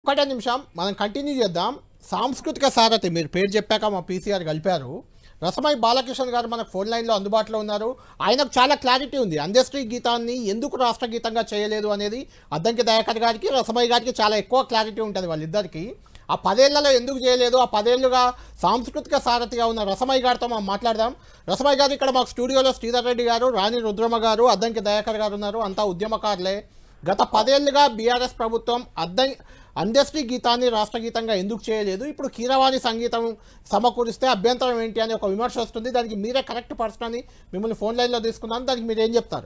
ఒకటే నిమిషం మనం కంటిన్యూ చేద్దాం సాంస్కృతిక సారథి మీరు పేరు చెప్పాక మా పీసీఆర్ కలిపారు రసమై బాలకృష్ణ గారు మనకు ఫోన్ లైన్లో అందుబాటులో ఉన్నారు ఆయనకు చాలా క్లారిటీ ఉంది అంత్యశ్రీ గీతాన్ని ఎందుకు రాష్ట్ర గీతంగా చేయలేదు అనేది అద్దంకి దయాకర్ గారికి రసమై గారికి చాలా ఎక్కువ క్లారిటీ ఉంటుంది వాళ్ళిద్దరికి ఆ పదేళ్లలో ఎందుకు చేయలేదు ఆ పదేళ్లుగా సాంస్కృతిక సారథిగా ఉన్న రసమై గారితో మనం మాట్లాడదాం రసమై గారు ఇక్కడ మాకు స్టూడియోలో శ్రీధర్ రెడ్డి గారు రాణి రుద్రమ గారు అద్దంకి దయాకర్ గారు ఉన్నారు అంతా ఉద్యమకారులే గత పదేళ్లుగా బీఆర్ఎస్ ప్రభుత్వం అద్దం అంత్యశ్రీ గీతాన్ని రాష్ట్ర గీతంగా ఎందుకు చేయలేదు ఇప్పుడు కీరవాణి సంగీతం సమకూరిస్తే అభ్యంతరం ఏంటి అని ఒక విమర్శ వస్తుంది దానికి మీరే కరెక్ట్ పర్సన్ అని మిమ్మల్ని ఫోన్ లైన్లో తీసుకున్నాను దానికి మీరు ఏం చెప్తారు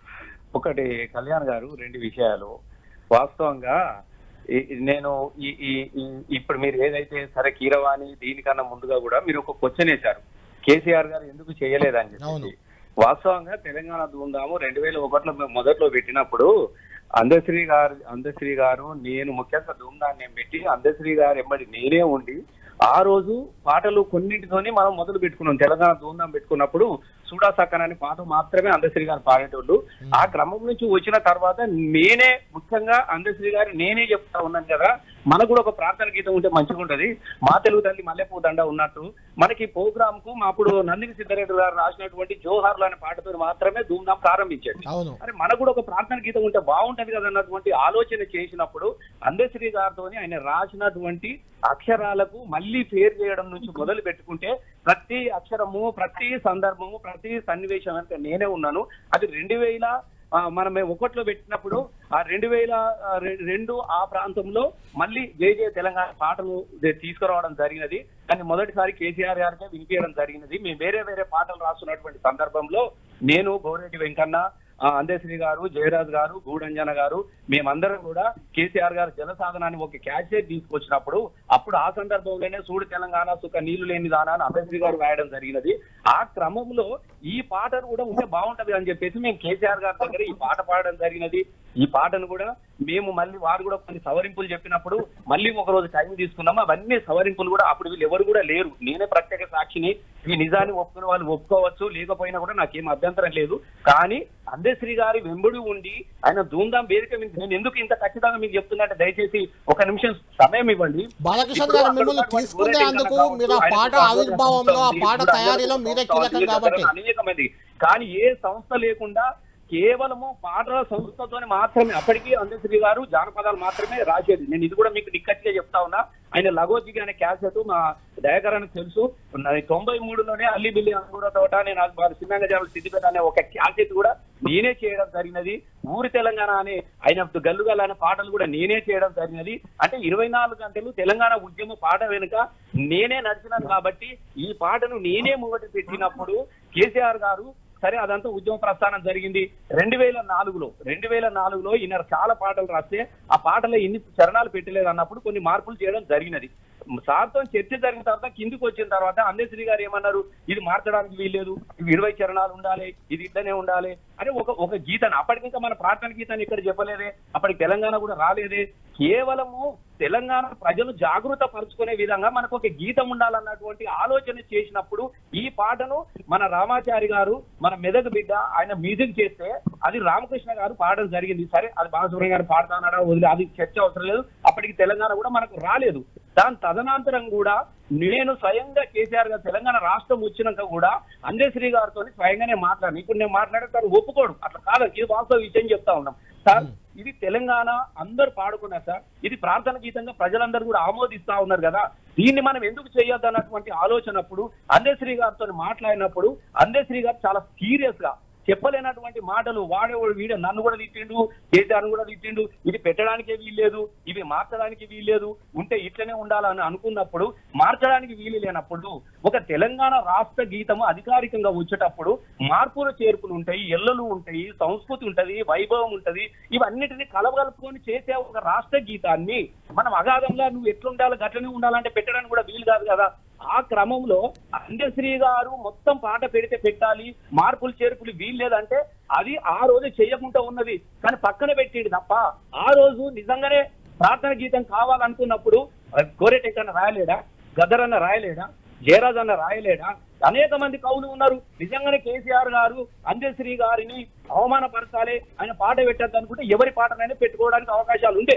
ఒకటి కళ్యాణ్ గారు రెండు విషయాలు వాస్తవంగా ఈ- ఈ నేను ఈ ఈ- ఈ- ఇప్పుడు మీరు ఏదైతే సరే కీరవాణి దీనికన్నా ముందుగా కూడా మీరు ఒక క్వశ్చన్ వేశారు కేసీఆర్ గారు ఎందుకు చేయలేదని అవును. చెప్పి వాస్తవంగా తెలంగాణ ధూమ్ధాము రెండు వేల ఒకటిలో మేము మొదట్లో పెట్టినప్పుడు అందశ్రీ గారు అందశ్రీ గారు నేను ముఖ్యంగా ధూమ్ధాన్ని పెట్టి అందశ్రీ గారు ఎంబడి నేనే ఉండి ఆ రోజు పాటలు కొన్నింటితోని మనం మొదలు పెట్టుకున్నాం తెలంగాణ ధూమ్ధాం పెట్టుకున్నప్పుడు సూడా సక్కన్ అనే పాట మాత్రమే అందశ్రీ గారు పాడేటోళ్ళు ఆ క్రమం నుంచి వచ్చిన తర్వాత నేనే ముఖ్యంగా అందశ్రీ గారు నేనే చెప్తా ఉన్నాను కదా మనకు కూడా ఒక ప్రార్థన గీతం ఉంటే మంచిగా ఉంటది మా తెలుగు తల్లి మల్లెపూ దండ ఉన్నట్టు మనకి ప్రోగ్రామ్ కు మా అప్పుడు నందిని సిద్ధారెడ్డి గారు రాసినటువంటి జోహార్లు అనే పాటతో మాత్రమే ధూమ్ధాం ప్రారంభించండి అవును అరే మనకు కూడా ఒక ప్రార్థన గీతం ఉంటే బాగుంటది కదా అన్నటువంటి ఆలోచన చేసినప్పుడు అందశ్రీ గారితో ఆయన రాసినటువంటి అక్షరాలకు మళ్ళీ పేరు చేయడం నుంచి మొదలు పెట్టుకుంటే ప్రతి అక్షరము ప్రతి సందర్భము ప్రతి సన్నివేశం అంటే నేనే ఉన్నాను అది రెండు వేల ఆ, మనం మేము ఒకట్లో పెట్టినప్పుడు ఆ రెండు వేల ఆ, రె- రెండు ఆ ప్రాంతంలో మళ్ళీ జే జే తెలంగాణ పాటలు దే- తీసుకురావడం జరిగినది కానీ మొదటిసారి కేసీఆర్ గారికే వినిపించడం జరిగినది మేము వేరే వేరే పాటలు రాస్తున్నటువంటి సందర్భంలో నేను గౌరెడ్డి వెంకన్న ఆ, అందశ్రీ గారు జయరాజ్ గారు గూడంజన గారు మేమందరం కూడా కేసీఆర్ గారు జల సాధనాన్ని ఒక క్యాషెట్ తీసుకొచ్చినప్పుడు అప్పుడు ఆ సందర్భంలోనే సూడు తెలంగాణ సుఖ నీళ్లు లేని దానా అని అందశ్రీ గారు రాయడం జరిగినది ఆ క్రమంలో ఈ పాటను కూడా ఉంటే బాగుంటది అని చెప్పేసి మేము కేసీఆర్ గారి దగ్గర ఈ పాట పాడడం జరిగినది ఈ పాటను కూడా మేము మళ్ళీ వారు కూడా కొన్ని సవరింపులు చెప్పినప్పుడు మళ్ళీ ఒక రోజు టైం తీసుకున్నాము అవన్నీ సవరింపులు కూడా అప్పుడు వీళ్ళు ఎవరు కూడా లేరు నేనే ప్రత్యేక సాక్షిని ఈ నిజాన్ని ఒప్పుకునే వాళ్ళు ఒప్పుకోవచ్చు లేకపోయినా కూడా నాకేం అభ్యంతరం లేదు కానీ అందశ్రీ గారి వెంబడి ఉండి ఆయన ధూమ్ధాం వేదిక మీద నేను ఎందుకు ఇంత ఖచ్చితంగా మీకు చెప్తున్నట్టు దయచేసి ఒక నిమిషం సమయం ఇవ్వండి బాలకృష్ణ ఇప్పుడు గారు అక్కడ మిమ్మల్ని ఉన్నటువంటి తీసుకునే ఊరేగింపు అందుకు కావచ్చు, మీరు ఆ ఆయన పాట సంస్థ ఆవిర్భావంలో ఆ ఉంది, పాట ఇప్పుడు తయారీలో అందరూ మీరే సంస్థ కీలకం ఉంది, కాబట్టి అనేక మంది కానీ ఏ సంస్థ లేకుండా కేవలము పాటల సంస్థతోనే మాత్రమే అప్పటికి అందశ్రీ గారు జానపదాలు మాత్రమే రాసేది నేను ఇది కూడా మీకు నిక్కచ్చిగా చెప్తా ఉన్నా ఆయన లగోజిగి అనే క్యాసెట్ మా దయాకరానికి తెలుసు నాది తొంభై మూడులోనే అల్లి బిల్లి అంగూర తోట నేను అది వారి సిన్నంగా జాబులు సిద్దిపేట అనే ఒక క్యాసెట్ కూడా నేనే చేయడం జరిగినది ఊరి తెలంగాణ అనే ఆయన గల్లుగల్ అనే పాటలు కూడా నేనే చేయడం జరిగినది అంటే ఇరవై నాలుగు గంటలు తెలంగాణ ఉద్యమ పాట వెనుక నేనే నడిచినాను కాబట్టి ఈ పాటను నేనే ముంగటి పెట్టినప్పుడు కేసీఆర్ గారు సరే అదంతా ఉద్యమ ప్రస్థానం జరిగింది రెండు వేల నాలుగులో రెండు వేల నాలుగులో ఈయన చాలా పాటలు రాస్తే ఆ పాటలో ఎన్ని చరణాలు పెట్టలేదు అన్నప్పుడు కొన్ని మార్పులు చేయడం జరిగినది సార్తో చర్చ జరిగిన తర్వాత కిందికి వచ్చిన తర్వాత అందశ్రీ గారు ఏమన్నారు ఇది మార్చడానికి వీల్లేదు ఇవి ఇరవై చరణాలు ఉండాలి ఇది ఇట్లనే ఉండాలి అని ఒక ఒక గీతాన్ని అప్పటికి ఇంకా మన ప్రార్థన గీతాన్ని ఇక్కడ చెప్పలేదే అప్పటికి తెలంగాణ కూడా రాలేదే కేవలము తెలంగాణ ప్రజలు జాగృత పరుచుకునే విధంగా మనకు ఒక గీతం ఉండాలన్నటువంటి ఆలోచన చేసినప్పుడు ఈ పాటను మన రామాచారి గారు మన మెదక్ బిడ్డ ఆయన మ్యూజిక్ చేస్తే అది రామకృష్ణ గారు పాడడం జరిగింది సరే అది బాలసుబ్రహ్మణ్యం గారు పాడుతున్నాడా వదిలే అది చర్చ అవసరం లేదు అప్పటికి తెలంగాణ కూడా మనకు రాలేదు దాని తదనంతరం కూడా నేను స్వయంగా కేసీఆర్ గారు తెలంగాణ రాష్ట్రం వచ్చినాక కూడా అందశ్రీ గారితో స్వయంగానే మాట్లాడాను ఇప్పుడు నేను మాట్లాడే తను ఒప్పుకోడు అట్లా కాదు ఇది వాస్తవ విషయం చెప్తా ఉన్నాం సార్ ఇది తెలంగాణ అందరు పాడుకున్నారు సార్ ఇది ప్రార్థన గీతంగా ప్రజలందరూ కూడా ఆమోదిస్తా ఉన్నారు కదా దీన్ని మనం ఎందుకు చేయొద్దు అన్నటువంటి ఆలోచన అప్పుడు అందశ్రీ గారితో మాట్లాడినప్పుడు అందశ్రీ గారు చాలా సీరియస్ గా చెప్పలేనటువంటి మాటలు వాడేవాడు వీడే నన్ను కూడా తిట్టిండు కేసీఆర్ కూడా తిట్టిండు ఇది పెట్టడానికే వీల్లేదు ఇవి మార్చడానికి వీల్లేదు ఉంటే ఇట్లనే ఉండాలని అనుకున్నప్పుడు మార్చడానికి వీలు లేనప్పుడు ఒక తెలంగాణ రాష్ట్ర గీతము అధికారికంగా వచ్చేటప్పుడు మార్పులు చేర్పులు ఉంటాయి ఎల్లలు ఉంటాయి సంస్కృతి ఉంటది వైభవం ఉంటది ఇవన్నిటిని కలవగలుపుకొని చేసే ఒక రాష్ట్ర గీతాన్ని మనం అగాధంగా నువ్వు ఎట్లుండాలి గట్లనే ఉండాలంటే పెట్టడానికి కూడా వీలు కాదు కదా ఆ క్రమంలో అందశ్రీ గారు మొత్తం పాట పెడితే పెట్టాలి మార్పులు చేర్పులు వీల్లేదంటే అది ఆ రోజు చేయకుండా ఉన్నది కానీ పక్కన పెట్టింది తప్ప ఆ రోజు నిజంగానే ప్రార్థన గీతం కావాలనుకున్నప్పుడు కోరేటెక్కన్న రాయలేడా గద్దరన్న రాయలేడా జయరాజ్ అన్న రాయలేడా అనేక మంది కవులు ఉన్నారు నిజంగానే కేసీఆర్ గారు అందశ్రీ గారిని అవమానపరచాలి ఆయన పాట పెట్టద్దు అనుకుంటే ఎవరి పాటనైనా పెట్టుకోవడానికి అవకాశాలు ఉండే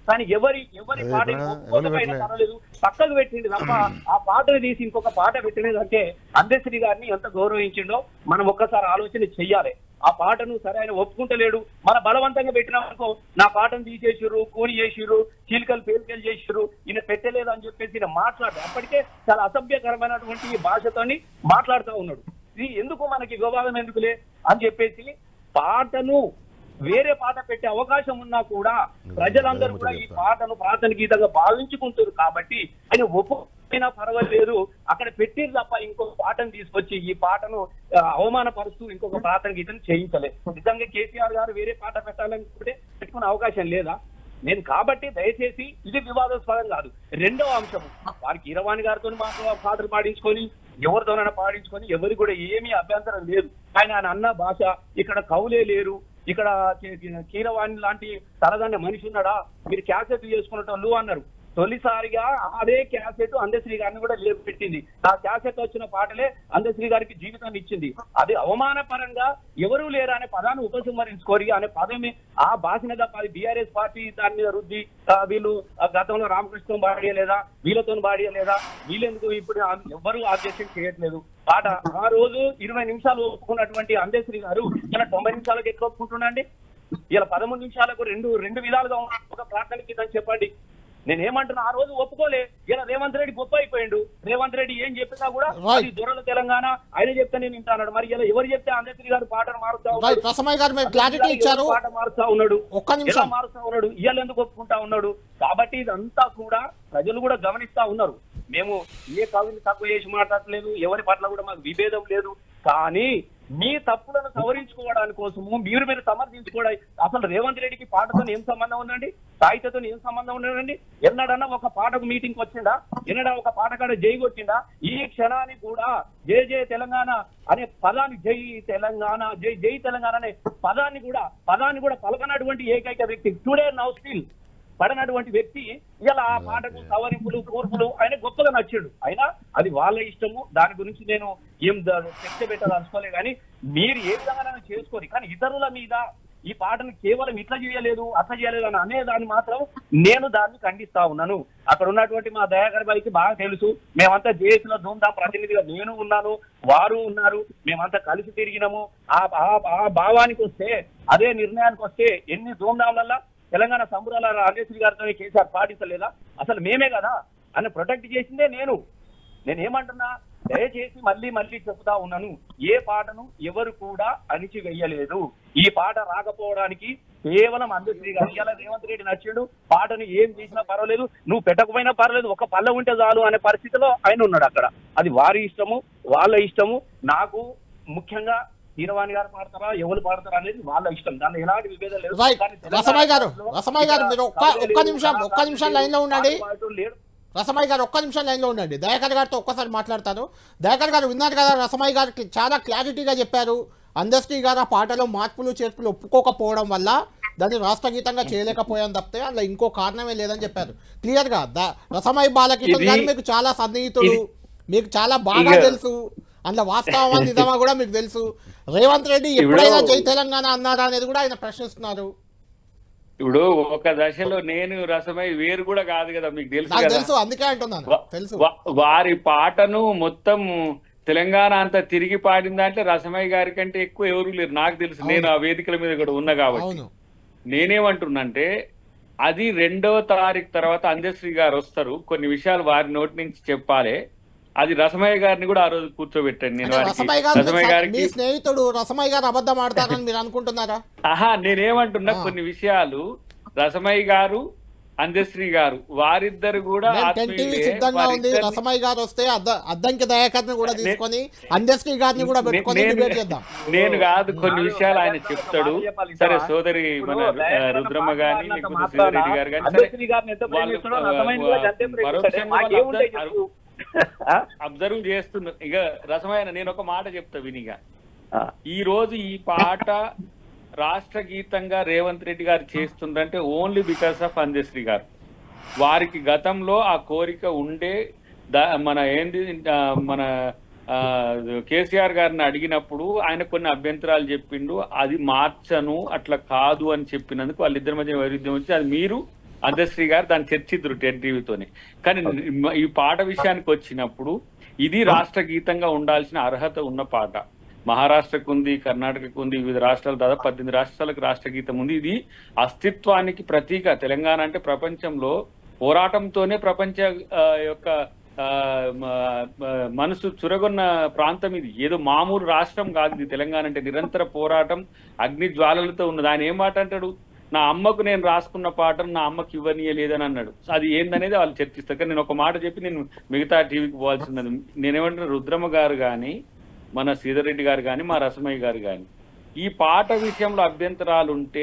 కానీ ఎవరి ఎవరి అదే పాట ఇప్పుడు ఒప్పుకోకపోయినా ఎవరు పెట్టలే. పర్వాలేదు పక్కకు పెట్టింది తప్ప ఆ పాటను తీసి ఇంకొక పాట పెట్టినదంటే అందశ్రీ గారిని ఎంత గౌరవించిండో మనం ఒక్కసారి ఆలోచన చెయ్యాలి ఆ పాటను సరే ఆయన ఒప్పుకుంటలేడు మన బలవంతంగా పెట్టినామనుకో నా పాటను తీసేసిర్రు కూని చేసిర్రు చీలికలు పేలికలు చేసిర్రు ఈయన పెట్టలేదు అని చెప్పేసి ఈయన మాట్లాడు అప్పటికే చాలా అసభ్యకరమైనటువంటి ఈ భాషతోని మాట్లాడుతూ ఉన్నాడు ఇది ఎందుకు మనకి వివాదం ఎందుకులే అని చెప్పేసి పాటను వేరే పాట పెట్టే అవకాశం ఉన్నా కూడా ప్రజలందరూ కూడా ఈ పాటను ప్రార్థన గీతంగా భావించుకుంటారు కాబట్టి ఆయన ఒప్పుకైనా పర్వాలేదు అక్కడ పెట్టిరు తప్ప ఇంకొక పాటను తీసుకొచ్చి ఈ పాటను ఆ, అవమానపరుస్తూ ఇంకొక ప్రార్థన గీతం చేయించలే నిజంగా కేసీఆర్ గారు వేరే పాట పెట్టాలనుకుంటే పెట్టుకునే అవకాశం లేదా నేను కాబట్టి దయచేసి ఇది వివాదాస్పదం కాదు రెండో అంశం వారికి ఈరవాణి గారితో మాకు పాటలు పాడించుకొని ఎవరితోనైనా పాడించుకొని ఎవరికి కూడా ఏమీ అభ్యంతరం లేదు కానీ ఆయన అన్న భాష ఇక్కడ కవులే లేరు ఇక్కడ కీ- కీ- కీరవాణి లాంటి తలదన్న మనిషి ఉన్నాడా మీరు క్యాసెట్ చేసుకున్నట్టు అన్నారు తొలిసారిగా అదే క్యాసెట్ అందశ్రీ గారిని కూడా లేపెట్టింది ఆ క్యాసెట్ వచ్చిన పాటలే అందశ్రీ గారికి జీవితాన్ని ఇచ్చింది అది అవమానపరంగా ఎవరూ లేరు అనే పదాన్ని ఉపసంహరించుకోరి అనే పదమే ఆ భాషనే తప్ప అది బీఆర్ఎస్ పార్టీ దాని మీద రుద్ది ఆ, వీళ్ళు ఆ, గతంలో రామకృష్ణ బాడియలేదా వీళ్ళతో బాడియలేదా వీళ్ళెందుకు ఇప్పుడు ఆ- ఎవ్వరూ ఆబ్జెక్షన్ చేయట్లేదు పాట ఆ రోజు ఇరవై నిమిషాలు ఒప్పుకున్నటువంటి అందశ్రీ గారు ఇలా తొంభై నిమిషాలకు ఎట్లా ఒప్పుకుంటున్నాండి ఇలా పదమూడు నిమిషాలకు రెండు రెండు విధాలుగా ఉన్న ఒక ప్రార్థన కింద చెప్పండి నేను ఏమంటున్నా ఆ రోజు ఒప్పుకోలే ఇలా రేవంత్ రెడ్డి గొప్ప అయిపోయిండు రేవంత్ రెడ్డి ఏం చెప్పినా కూడా Right. అది దొరల తెలంగాణ ఆయన చెప్తే నేను వింటాడు మరి ఇలా ఎవరు చెప్తే అంబేద్కర్ గారు పాటను మారుతా రైట్ ఉన్నాడు రసమయ్య గారు మీరు క్లారిటీ ఇచ్చారు పాట మారుతా ఉన్నాడు ఒక్క ఎలా నిమిషం మారుతా ఉన్నాడు ఇవాళ ఎందుకు ఒప్పుకుంటా ఉన్నాడు కాబట్టి ఇదంతా కూడా ప్రజలు కూడా గమనిస్తా ఉన్నారు మేము ఏ కవిని తక్కువ చేసి మాట్లాడలేదు ఎవరి పట్ల కూడా మాకు విభేదం లేదు కానీ మీ తప్పులను సవరించుకోవడానికి కోసము మీరు మీరు సమర్థించుకోవడం అసలు రేవంత్ రెడ్డికి పాటతో ఏం సంబంధం ఉందండి సాహిత్యతో ఏం సంబంధం ఉండదండి ఎన్నడన్నా ఒక పాటకు మీటింగ్ వచ్చిందా ఎన్నడా ఒక పాటకాడ జై కొట్టిందా ఈ క్షణానికి కూడా జై జై తెలంగాణ అనే పదాన్ని జై తెలంగాణ జై జై తెలంగాణ అనే పదాన్ని కూడా పదాన్ని కూడా పలకనటువంటి ఏకైక వ్యక్తి టుడే నౌ స్టిల్ పడనటువంటి వ్యక్తి ఇలా ఆ పాటకు సవరింపులు కూర్పులు ఆయన గొప్పగా నచ్చాడు అయినా అది వాళ్ళ ఇష్టము దాని గురించి నేను ఏం ద- చర్చ పెట్టదలుచుకోలే కానీ మీరు ఏ విధంగా చేసుకోరు కానీ ఇతరుల మీద ఈ పాటను కేవలం ఇట్లా చేయలేదు అట్లా చేయలేదు అని అనేదాన్ని మాత్రం నేను దాన్ని ఖండిస్తా ఉన్నాను అక్కడ ఉన్నటువంటి మా దయాకర్ బాయికి బాగా తెలుసు మేమంతా జేఏసీలో ధూమ్ధాం ప్రతినిధిగా నేను ఉన్నాను వారు ఉన్నారు మేమంతా కలిసి తిరిగినాము ఆ ఆ- ఆ భావానికి వస్తే అదే నిర్ణయానికి వస్తే ఎన్ని ధూమ్ధాంలల్లా తెలంగాణ సంబరాల రాజేశ్వరి గారితో కేసీఆర్ పాటించలేదా అసలు మేమే కదా అని ప్రొటెక్ట్ చేసిందే నేను నేను ఏమంటున్నా దయచేసి మళ్ళీ మళ్ళీ చెప్తా ఉన్నాను ఏ పాటను ఎవరు కూడా అణిచివేయలేదు ఈ పాట రాకపోవడానికి కేవలం అందశ్రీ గారు ఇలా రేవంత్ రెడ్డి నచ్చిండు పాటను ఏం చేసినా పర్వాలేదు నువ్వు పెట్టకపోయినా పర్వాలేదు ఒక పల్ల ఉంటే చాలు అనే పరిస్థితిలో ఆయన ఉన్నాడు అక్కడ అది వారి ఇష్టము వాళ్ళ ఇష్టము నాకు ముఖ్యంగా హీరవాణి గారు పాడతారా ఎవరు పాడతారా అనేది వాళ్ళ ఇష్టం దానిలో ఎలాంటి విభేదం లేదు రైట్ కానీ తెలంగాణ రసమయ్య గారు రాష్ట్రంలో రసమయ్య గారు మీరు ఒక్క ఇక్కడ ఒక్క నిమిషం ఒక్క కళాకారులు నిమిషం లైన్ లో ఉండండి పాటలు లేడు రసమయ్య గారు ఒక్క నిమిషం లైన్లో ఉండండి దయాకర్ గారితో ఒక్కసారి మాట్లాడతాను దయాకర్ గారు విన్నారు కదా రసమయ్య గారు క్లి- చాలా క్లారిటీగా చెప్పారు అందశ్రీ గారు ఆ పాటలో మార్పులు చేర్పులు ఒప్పుకోకపోవడం వల్ల దాన్ని రాష్ట్రగీతంగా చేయలేకపోయాం తప్పితే అందులో ఇంకో కారణమే లేదని చెప్పారు క్లియర్గా ద రసమయ్య బాలకిషోర్ ఇది- గారు మీకు చాలా సన్నిహితుడు ఇది- మీకు చాలా బాగా ఇక- తెలుసు అందులో వాస్తవమా నిజమా కూడా మీకు తెలుసు రేవంత్ రెడ్డి ఇప్పుడు- ఎప్పుడైనా జై తెలంగాణ అన్నారా అనేది కూడా ఆయన ప్రశ్నిస్తున్నారు ఇప్పుడు ఒక దశలో నేను రసమై వేరు కూడా కాదు కదా మీకు తెలుసు నాకు కదా తెలుసు అందుకే అంటున్నాను వా- తెలుసు వా- వారి పాటను మొత్తం తెలంగాణ అంతా తిరిగి పాడిన దాంట్లో రసమయ్య గారి కంటే ఎక్కువ ఎవరు లేరు నాకు తెలుసు నేను ఆ వేదికల మీద కూడా ఉన్నా కాబట్టి అవును నేనేమంటున్నంటే అది రెండవ తారీఖు తర్వాత అందశ్రీ గారు వస్తారు కొన్ని విషయాలు వారి నోటి నుంచి చెప్పాలి అది రసమయ్య గారిని కూడా ఆ రోజు కూర్చోబెట్టండి నేను అంటే వారికి రసమయ్య గారు రసమయ్య మీ గారికి స్నేహితుడు రసమయ్య గారు అబద్ధం ఆడతారని మీరు అనుకుంటున్నారా ఆహా నేనేమంటున్నా ఆ. కొన్ని విషయాలు రసమయ్య గారు అందశ్రీ గారు వారిద్దరు కూడా మేము టెన్ టీవీ ఆత్మీయులే. సిద్ధంగా ఉంది వారిద్దరిని- రసమయ్య గారు వస్తే అద్ద- అద్దంకి దయాకర్ని కూడా తీసుకొని అందశ్రీ గారిని కూడా పెట్టుకొని నేను- డిబేట్ చేద్దాం నేను కాదు కొన్ని నాలుగు విషయాలు ఆయన దయాకర్ చెప్తాడు ఒక మాట చెప్పాలి సరే ఇంతవా? సోదరి ఇప్పుడు మన దయాకర్ రుద్రమ్మ అన్న గాని మాట లేకపోతే మాట్లాడా, శ్రీధరెడ్డి గారు కానీ సరే అందశ్రీ గారిని ఎంత వాళ్ళు, ప్రేమిస్తాడో ఆ, రసమైన కూడా అంతే ప్రేమిస్తాడు. పరోక్షంగా వాళ్ళు మాకేముంటాయి అబ్జర్వ్- చెప్పు? ఆ? అబ్జర్వ్ చేస్తున్నా ఇక రసమైన నేను ఒక మాట చెప్తా వినిగా ఆ. ఈ రోజు ఈ పాట రాష్ట్ర గీతంగా రేవంత్ రెడ్డి గారు చేస్తుందంటే ఓన్లీ బికాస్ ఆఫ్ అందశ్రీ గారు వారికి గతంలో ఆ కోరిక ఉండే ద- మన ఏంది ఆ, మన ఆ, కేసీఆర్ గారిని అడిగినప్పుడు ఆయన కొన్ని అభ్యంతరాలు చెప్పిండు అది మార్చను అట్లా కాదు అని చెప్పినందుకు వాళ్ళిద్దరి మధ్య వైరుధ్యం వచ్చి అది మీరు అందశ్రీ గారు దాన్ని చర్చిద్దరు టెన్ టీవీతోనే కానీ ఈ పాట విషయానికి వచ్చినప్పుడు ఇది రాష్ట్ర గీతంగా ఉండాల్సిన అర్హత ఉన్న పాట మహారాష్ట్రకు ఉంది కర్ణాటకకు ఉంది వివిధ రాష్ట్రాలు దాదాపు పద్దెనిమిది రాష్ట్రాలకు రాష్ట్ర గీతం ఉంది ఇది అస్తిత్వానికి ప్రతీక తెలంగాణ అంటే ప్రపంచంలో పోరాటంతోనే ప్రపంచ ఆ, యొక్క ఆ, మ- మ- మనసు చురగొన్న ప్రాంతం ఇది ఏదో మామూలు రాష్ట్రం కాదు ఇది తెలంగాణ అంటే నిరంతర పోరాటం అగ్ని జ్వాలలతో ఉన్నది ఆయన ఏం మాట అంటాడు నా అమ్మకు నేను రాసుకున్న పాటను నా అమ్మకి ఇవ్వనీయలేదని అన్నాడు అది ఏందనేది వాళ్ళు చర్చిస్తారు కానీ నేను ఒక మాట చెప్పి నేను మిగతా టీవీకి పోవాల్సింది నేనేమంటున్నా రుద్రమ్మ గారు కానీ మన శ్రీధర్ రెడ్డి గారు కానీ మా రసమయ్య గారు కానీ ఈ పాట విషయంలో అభ్యంతరాలు ఉంటే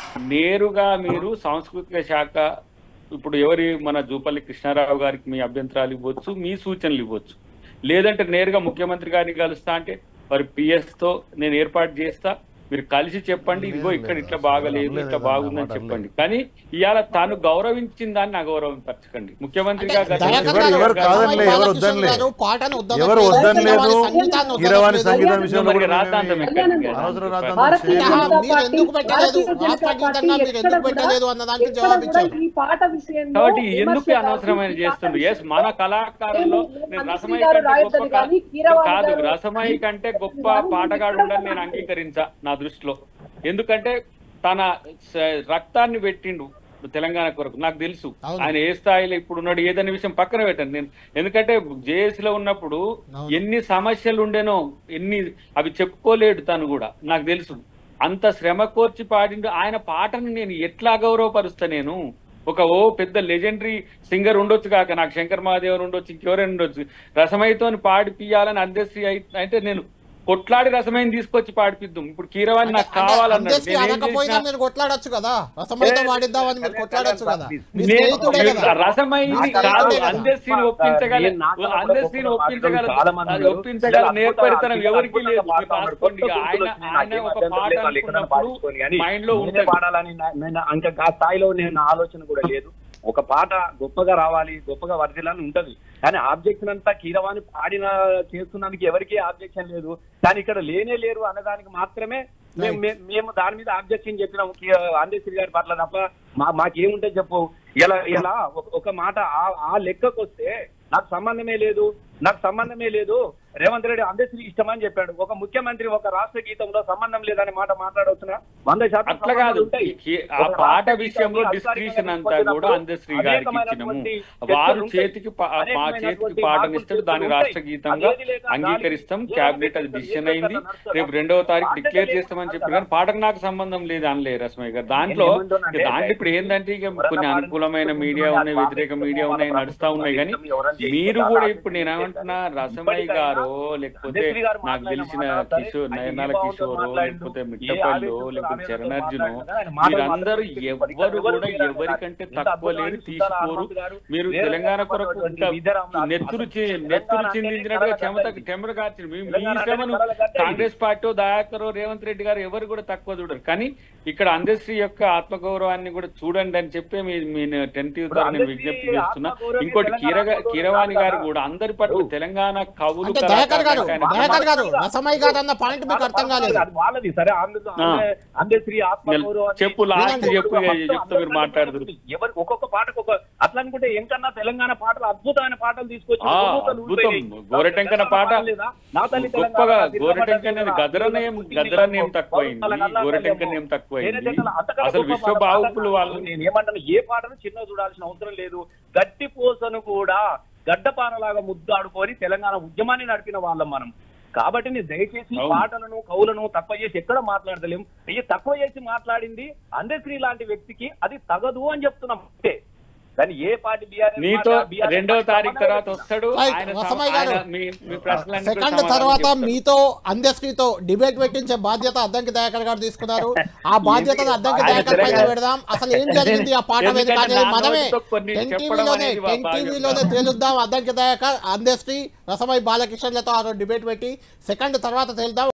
నేరుగా మీరు సాంస్కృతిక శాఖ ఇప్పుడు ఎవరి మన జూపల్లి కృష్ణారావు గారికి మీ అభ్యంతరాలు ఇవ్వచ్చు మీ సూచనలు ఇవ్వచ్చు లేదంటే నేరుగా ముఖ్యమంత్రి గారిని కలుస్తా అంటే వారి పిఎస్ తో నేను ఏర్పాటు చేస్తా మీరు కలిసి చెప్పండి ఇదిగో ఇక్కడ ఇట్లా బాగలేదు ఇట్లా బాగుందని చెప్పండి కానీ ఇవాళ తాను గౌరవించిన దాన్ని అగౌరవింపరచకండి ముఖ్యమంత్రిగా గత దయాకర్ ఎవరు- గారు, ఎవరు కాదనిలే, రసమై ఎవరు బాలకృష్ణ వద్దనిలే. గారు పాటను వద్దనట్లేదు. ఎవరు వద్దనలేదు కీరవాణి సంగీతాన్ని కీరవాణి వద్దనట్లేదు. సంగీతం విషయంలో మరి కూడా రాద్ధాంతం మేము- ఎక్కడికి? అనవసరం రాద్ధాంతం భారతీయ చేయము. జనతా మీరు పార్టీ ఎందుకు పెట్టలేదు? భారతీయ జనతా రాష్ట్ర పార్టీ గీతంగా మీరు ఎక్కడ ఎందుకు పెట్టలేదు కూడా- అన్న దానికి ఎక్కడ జవాబు కూడా ఇచ్చారు. ఈ పాట విషయంలో కాబట్టి ఎందుకు విమర్శ అనవసరమైన కాదు, ఈ చేస్తుండ్రు పాట ఎస్ మన విషయంలో కళాకారుల్లో మేము నేను మంత్రి రసమయ్య గారు కంటే రాయొద్దని గొప్ప కానీ కా- కీరవాణి కాదు గారు- రసమయ్య కంటే గొప్ప గారు పాటగాడు ఇక్కడ ఉండని నేను అంగీకరించా నా దృష్టిలో ఎందుకంటే తన స- రక్తాన్ని పెట్టిండు తెలంగాణ కొరకు నాకు తెలుసు అవును. ఆయన ఏ స్థాయిలో ఇప్పుడు ఉన్నాడు ఏదనే విషయం పక్కన పెట్టండి నేను ఎందుకంటే జేఏసీ లో ఉన్నప్పుడు అవును. ఎన్ని సమస్యలు ఉండేనో ఎన్ని అవి చెప్పుకోలేడు తను కూడా నాకు తెలుసు అంత శ్రమ కోర్చి పాడిండు ఆయన పాటను నేను ఎట్లా గౌరవపరుస్తా నేను ఒక ఓ పెద్ద లెజెండరీ సింగర్ ఉండొచ్చు కాక నాకు శంకర్ మహాదేవన్ ఉండొచ్చు ఇంకెవరైనా ఉండొచ్చు రసమైతోని పాడిపియాలని అందశ్రీ అయి- అంటే నేను కొట్లాడి రసమైన తీసుకొచ్చి పాడిపిద్దాం ఇప్పుడు కీరవాణి నాకు అంటే కావాలన్నాడు అందరికీ నేనేం అనకపోయినా చేసినా- మీరు కొట్లాడొచ్చు కదా రసమైతే ఏ, వాడిద్దామని మీరు కళ్యాణ్ కొట్లాడొచ్చు కళ్యాణ్ కదా please. మీ నేను స్నేహితుడే నేను కదా రసమైంది నాకు కాదు అర్థమే కదా. అందరిని ఒప్పించగల నేను నాకు కూడా అందరిని గొప్పగా ఒప్పించగల పాడడం చాలా మంది అది ఉన్నారు. ఒప్పించగల చాలా నేర్పరితనం అద్భుతంగా ఎవరికి లేదు అద్భుతంగా మీరు రాసుకోండి కొత్త ఆయన గుర్తులు వచ్చినాయి. ఆయన నాకేం ఒక అభ్యంతరం పాట లేదు. వాళ్ళు ఎక్కడైనా అనుకున్నప్పుడు పాడించుకొని కానీ మైండ్ లో నేనే ఉంటుంది పాడాలని నా- నేను ఇంకా ఆ స్థాయిలో నేను నా ఆలోచన కూడా లేదు ఒక పాట గొప్పగా రావాలి గొప్పగా వర్దిలని ఉంటది కానీ ఆబ్జెక్షన్ అంతా కీరవాణి పాడిన చేస్తున్నందుకు ఎవరికీ ఆబ్జెక్షన్ లేదు కానీ ఇక్కడ లేనే లేరు అన్నదానికి మాత్రమే మేము మే- మేము దాని మీద ఆబ్జెక్షన్ చెప్పినాం ఆంధ్రశ్రీ గారి పట్ల తప్ప మా మాకేముంటే చెప్పు ఇలా ఇలా ఒక- ఒక మాట ఆ- ఆ లెక్కకు వస్తే నాకు సంబంధమే లేదు నాకు సంబంధమే లేదు రేవంత్ రెడ్డి అందశ్రీ ఇష్టమని చెప్పాడు ఒక ముఖ్యమంత్రి ఒక రాష్ట్ర గీతంలో సంబంధం లేదనే మాట మాట్లాడవచ్చునా వంద శాతం అట్లా కాదు సంబంధాలు ఉంటాయి. ఈ- ఆ ఒక పాట రాష్ట్ర విషయంలో గీతాన్ని డిస్క్రిప్షన్ అంతా అధికారికంగా కూడా అందశ్రీ గారికి ఇచ్చినము అనేకమైనటువంటి వారు చర్చలు చేతికి పా- ఉంటాయి. మా చేతికి అనేకమైనటువంటి పాటనిస్తాడు మార్పులు దాన్ని ఉంటాయి. రాష్ట్ర గీతంగా అదేది లేక అంగీకరిస్తాం దానికి క్యాబినెట్ అది ఏ డిసిషన్ ఏ అయింది నడుస్తుందా? రేపు రెండవ తారీఖు పాటకే డిక్లేర్ లేదు చేస్తామని నడుస్తుందా? చెప్పారు కానీ పాటకు నాకు సంబంధం లేదు అనలే రస్మయ్య గారు దాంట్లో నేను ఏమంటున్నానంటే, ఇక దాంట్లో ఇప్పుడు ఏంటంటే ఇక ఎవరన్నా కొన్ని పాడిన అనుకూలమైన పాటలు మీడియా ఉన్నాయి, ఉన్నాయి ఆ వ్యతిరేక పాటలు మీడియా ఉన్నాయి వాళ్ళ నడుస్తా ఉన్నాయి కానీ ప్రభుత్వం ఎవరన్నా చేసి మీరు పెట్టాలా? కూడా ఇప్పుడు నేను ఏమంటున్నా రసమయ్య ఇప్పటికైనా గారో లేకపోతే అందశ్రీ గారు నాకు మాట్లాడిన తెలిసిన మాట సరే, కిషోర్ ఆయన ఏ నయనాల భావంతో కిషోర్ మాట్లాడిండు, లేకపోతే ఏ మిట్టపల్లి ఆవేశంతో, లేకపోతే ఆవేశంతో చరణార్జును మాట్లాడిండు కదా, ఆయన మాటలు మీరందరూ మాత్రం ఎవ్వరు ఎవరు కూడా లేరు. ఎవరికంటే ఇంత తక్కువ అద్భుతమైన లేరు సుతార తీసుకోరు హనుమంతు గారు, మీరు వేరే తెలంగాణ రకమైనటువంటి కొరకు ఇంకా విద్యారామరాజు. నెత్తురు చి- అసలు నెత్తురు తెలంగాణ చిందించినట్టుగా అంటేనే చెమత కలల చెమట కార్చింది మీ- మీ తెలంగాణ శ్రమను అంటేనే కలల గడ్డ ఇది. కాంగ్రెస్ పార్టీ దయాకరో రేవంత్ రెడ్డి గారు ఎవరు కూడా తక్కువ చూడరు కానీ ఇక్కడ అందశ్రీ యొక్క ఆత్మగౌరవాన్ని కూడా చూడండి అని చెప్పి మీ మీ టెన్త్ ద్వారా నేను విజ్ఞప్తి చేస్తున్నా ఇంకోటి కీరగా కీరవాణి గారు కూడా అందరి పట్ల తెలంగాణ కవులు అంటే దయాకర్ గారు కళాకారులు దయాకర్ గారు రసమై గారు అన్న పాయింట్ మీకు అర్థం కాలేదు అది వాళ్ళది సరే ఆంధ్ర ఆంధ్రశ్రీ ఆత్మగౌరవం అని- చెప్పు లాస్ట్ వినండి. చెప్పు ఇక చెప్తా మీరు మాట్లాడుతున్నారు ఎవరు ఒక్కొక్క పాటకు ఒక అట్లా అనుకుంటే ఎంకన్నా తెలంగాణ పాటలు అద్భుతమైన పాటలు తీసుకొచ్చి ఆ, ఊతలు అద్భుతం. ఊరిపోయినాయి. గోరెటెంకన పాట లేదా? నా తల్లి తెలంగాణ, గొప్పగా నా తిరుమల గోరెటెంకన తెలంగాణ, గదరనేం పుట్టింది గదరనేం కల్పం, తక్కువైంది కల్పం, గోరెటెంకనేం కల్పం. తక్కువైంది వేరే జనాలు అంతకన్నా అసలు గొప్ప విశ్వ పాట బాహుకులు వాళ్ళు నేను ఏమంటాను ఏ పాటను చిన్న చూడాల్సిన అవసరం లేదు గట్టి పూసను కూడా గడ్డపారలాగా ముద్దాడుకొని తెలంగాణ ఉద్యమాన్ని నడిపిన వాళ్ళం మనం కాబట్టి నేను దయచేసి అవును. పాటలను కవులను తక్కువ చేసి ఎక్కడ మాట్లాడతలేం అయ్యి తక్కువ చేసి మాట్లాడింది అందశ్రీ లాంటి వ్యక్తికి అది తగదు అని చెప్తున్నాం అంతే కానీ ఏ పార్టీ బీఆర్ఎస్ నీతో మాట, BRS రెండో మాట తారీఖు సంబంధం తర్వాత లేదు. వస్తాడు Right, ఆయన వసమయ్య ఆయన గారు. మీ మీ ప్రశ్నలన్నీ కూడా సెకండ్ సమాధానం తర్వాత చెప్తాడు. మీతో అందశ్రీతో డిబేట్ పెట్టించే బాధ్యత అద్దంకి దయాకర్ గారు తీసుకున్నారు ఆ బాధ్యతను అద్దంకి ఆయన దయాకర్ పైన తెలంగాణ- పెడదాం అసలు ఏం జరిగింది ఆ పాట ఎందుకంటే వేదిక అనేది నా మనమే నోటితో కొన్ని టెన్ చెప్పడం టీవీలోనే అనేది టెన్ బాగా టీవీలోనే తేలుద్దాం అద్దంకి దయాకర్ అందశ్రీ రసమై బాలకిషన్ లతో ఆ రోజు డిబేట్ పెట్టి సెకండ్ తర్వాత తేలుద్దాం